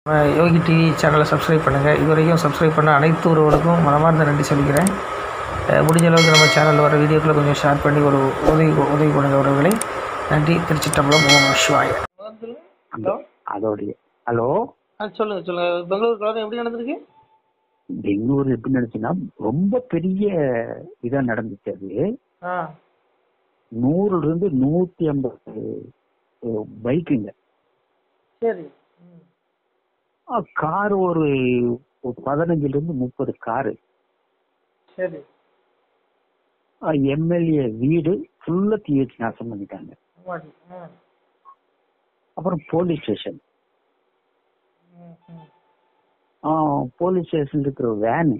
நம்ம யோகி டிவி சேனலை சப்ஸ்கிரைப் பண்ணுங்கள் இது வரைக்கும் சப்ஸ்கிரைப் பண்ண அனைத்து உறவுகளுக்கும் மனமார்ந்த நன்றி சொல்லிக்கிறேன் அஹ் முடிஞ்ச அளவுக்கு நம்ம சேனலில் வர வீடியோக்களை கொஞ்சம் ஷேர் பண்ணி ஒரு உதவி உதவி பண்ணுங்க உறவுகளை நன்றி திருச்சிட்டம்பலம் ஓம் நம சிவாய ஹலோ அதோடைய ஹலோ ஆ சொல்லுங்கள் சொல்லுங்கள் பெங்களூர் கலவரம் எப்படி நடந்திருக்கு பெங்களூர் எப்படி நடந்துச்சுன்னா ரொம்ப பெரிய இதா நடந்துச்சு அது ஆ நூறுல இருந்து நூத்தி ஐம்பது பைக்குங்க சரி ம் கார் ஒரு ஒரு பதினஞ்சுல இருந்து முப்பது காரு சரி எம்எல்ஏ வீடு ஃபுல்லா தீ வச்சு நாசம் பண்ணிட்டாங்க ஆமாடி ஆ அப்புறம் போலீஸ் ஸ்டேஷன் ம் ம் போலீஸ் ஸ்டேஷன் இருக்கிற வேனு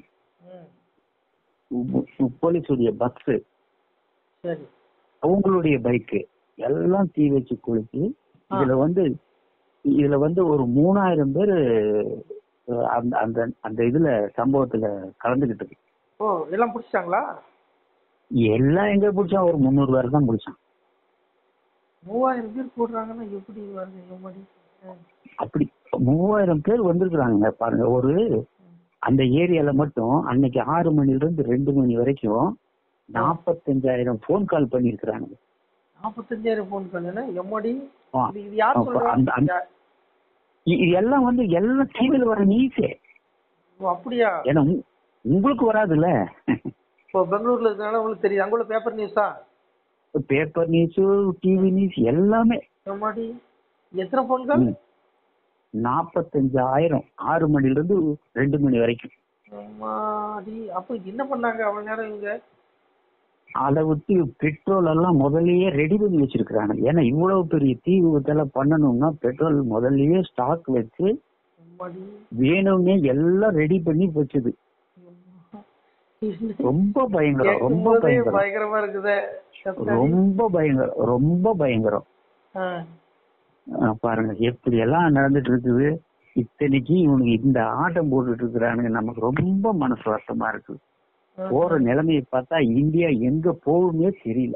ம் போலீஸுடைய பஸ் சரி அவங்களுடைய பைக்கு எல்லாம் தீ வச்சு கொளுத்தி இதுல வந்து இதுல வந்து ஒரு மூணாயிரம் பேர் அந்த அந்த அந்த இதுல சம்பவத்துல கலந்துகிட்டு இருக்கு ஓ எல்லாம் பிடிச்சிட்டாங்களா எல்லாம் எங்க பிடிச்சான் ஒரு முந்நூறு பேர் தான் பிடிச்சான் மூவாயிரம் பேர் போடுறாங்கன்னா எப்படி வருது எவ்வளோ அப்படி மூவாயிரம் பேர் வந்திருக்கிறாங்க பாருங்க ஒரு அந்த ஏரியால மட்டும் அன்னைக்கு ஆறு மணில இருந்து ரெண்டு மணி வரைக்கும் நாற்பத்தஞ்சாயிரம் போன் கால் பண்ணிருக்கிறாங்க நாற்பத்தஞ்சாயிரம் ஃபோன் கால் எம்மாடி ஆ. இது இது யார் அப்ப சொல்றா அந்த- அந்த- யா- இது எல்லாம் வந்து எல்லாம் டிவில வர நியூஸே ஓ அப்படியா ஏன்னா உங்க- உங்களுக்கு வராதுல்ல இப்போ பெங்களூர்ல இருக்கனால உங்களுக்கு தெரியுது அங்குள்ள பேப்பர் நியூஸா பேப்பர் நியூஸ் டிவி நியூஸ் எல்லாமே எம்மாடி எத்தனை ஃபோன் கால் ம். நாற்பத்தஞ்சாயிரம் ஆறு மணில இருந்து ரெண்டு மணி வரைக்கும் எம்மாடி அப்போ என்ன பண்ணாங்க அவ்வளவு நேரம் இவங்க அதை விட்டு பெட்ரோல் எல்லாம் முதல்லயே ரெடி பண்ணி வச்சிருக்கிறாங்க ஏன்னா இவ்வளவு பெரிய தீ விபத்தெல்லாம் பண்ணணும்னா பெட்ரோல் முதல்லயே ஸ்டாக் வச்சு எம்மாடி வேணும்னே எல்லாம் ரெடி பண்ணி வச்சது எம்மா. ரொம்ப பயங்கரம் ரொம்ப கேட்கும்போதே பயங்கரம் பயங்கரமா இருக்குதே சத்தாடி. ரொம்ப பயங்கரம் ரொம்ப பயங்கரம் ஆ. அஹ் பாருங்க எப்படி எல்லாம் நடந்துட்டு இருக்குது இத்தனைக்கு இவனுக்கு இந்த ஆட்டம் போட்டுட்டு இருக்கிறானுங்க நமக்கு ரொம்ப மனசு வருத்தமா இருக்கு ஆ. போற நிலைமையை பார்த்தா இந்தியா எங்க போகுமே தெரியல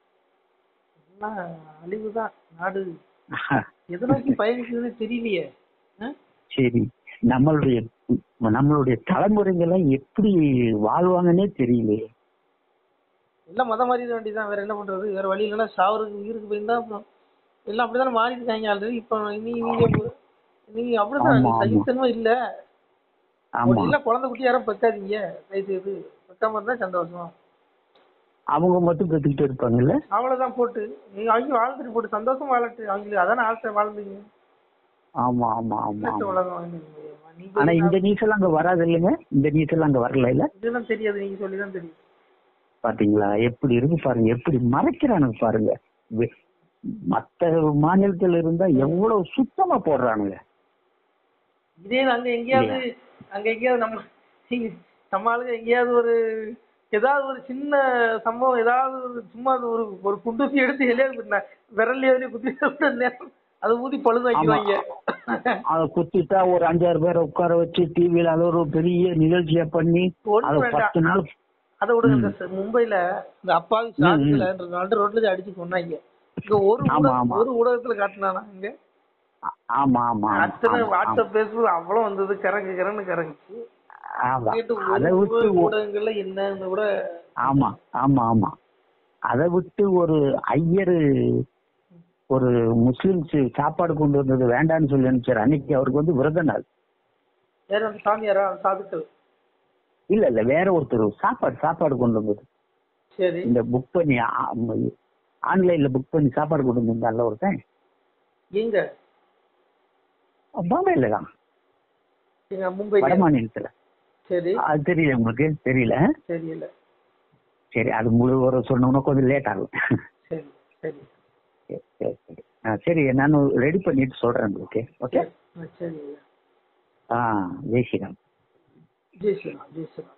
எல்லாம் அழிவுதான் நாடு எதை நோக்கி பயணிக்குதுன்னு தெரியலையே ஆ? சரி நம்மளுடைய நம்மளுடைய தலைமுறைங்க எல்லாம் எப்படி வாழ்வாங்கன்னே தெரியலையே எல்லாம் மதம் மாறிட வேண்டியதுதான் வேற என்ன பண்றது வேற வழி இல்லைன்னா சாவருக்கு உயிருக்கு போயிருந்தா அப்புறம் எல்லாம் அப்படிதானே மாறிட்டு இருக்காங்க ஆல்ரெடி இப்போ நீ நீங்க நீங்க அப்படிதான் ஆமா, நீ ஆமா. சகித்தனமா இல்ல ஆமா இல்ல குழந்தை குட்டி யாரும் பெக்காதீங்க தயவு செய்து பெக்காம இருந்தா சந்தோஷம் அவங்க மட்டும் கத்துக்கிட்டு இருப்பாங்கல்ல அவ்வளவுதான் போட்டு நீங்க அவங்க வாழ்ந்துட்டு போட்டு சந்தோஷம் வாழட்டு அவங்களுக்கு அதானே ஆசை வாழ்ந்துங்க ஆமா ஆமா ஆமா இன்னத்து ஆமா உலகம் வந்து நீங்க ஆனா இந்த நியூஸ் எல்லாம் அங்க வராது இல்லைங்க இந்த நியூஸ் எல்லாம் அங்க வரல இல்ல இதெல்லாம் தெரியாது நீங்க சொல்லிதான் தெரியும் பாத்தீங்களா எப்படி இருக்கு பாருங்க எப்படி மறைக்கிறானுங்க பாருங்க வெ- மத்த மாநிலத்துல இருந்தா எவ்வளவு சுத்தமா போடுறானுங்க இதே அங்க எங்கேயாவது அங்க எங்கேயாவது நம்ம இங்க நம்ம ஆளுங்க எங்கேயாவது ஒரு ஏதாவது ஒரு சின்ன சம்பவம் ஏதாவது ஒரு சும்மா அது ஒரு ஒரு குண்டூசி எடுத்து எலையாவது விரல்ல எதுலயும் குத்தி விட்ட நேரம் அதை ஊதி பழுது வைக்கிறாங்க அத குத்திட்டா ஒரு அஞ்சாறு பேரை உட்கார வச்சு டிவில அது ஒரு பெரிய நிகழ்ச்சியா பண்ணி ஒண்ணும் அது வேண்டாம். பத்து நாள் அதை விடுங்க இந்த ச- மும்பைல இந்த அப்பாவி சாதிக்கலன்றதுனால ரோட்ல அடிச்சு கொண்டாங்க இங்க ஒரு ஆமா, ஊடகம் ஆமா. ஒரு ஊடகத்துல காட்டினானா இங்க ஆ- ஆமா ஆமா ஆமா, அத்தனை ஆமா, வாட்ஸ்அப் பேஸ்புக் அவ்வளவு வந்தது கரங்கு கரன்னு கரங்குச்சு ஆமா. கேட்டு அதை ஒரு விட்டு ஒ- ஊடகங்கள்ல என்னன்னு கூட ஆமா ஆமா ஆமா அதை விட்டு ஒரு ஐயரு ஒரு முஸ்லிம்ஸ் சாப்பாடு கொண்டு வந்தது வேண்டாம்னு சொல்லி அனுப்பிச்சாரு அன்னைக்கு அவருக்கு வந்து விரத நாள் வேற அந்த சாமியாரா அந்த சாதுக்கள் இல்ல இல்ல வேற ஒருத்தர் சாப்பாடு சாப்பாடு கொண்டு வந்தது சரி இந்த புக் பண்ணி ஆன்லைன்ல புக் பண்ணி சாப்பாடு கொண்டு வந்திருந்தான்ல ஒருத்தன் எங்க பாம்பேல தான் எங்க வட மும்பைல மாநிலத்துல சரி அது தெரியல உங்களுக்கு தெரியல தெரியல சரி அது முழு ஒரு சொன்னோம்னா கொஞ்சம் லேட் ஆகும் சரி சரி சரி சரி சரி ஆ, சரி நான் ரெடி பண்ணிட்டு சொல்றேன் ஓகே ஓகே சரி சரி ஐயா. ஆ ஜெய் ஸ்ரீராம் ஜெய் ஸ்ரீராம் ஜெய் ஸ்ரீராம்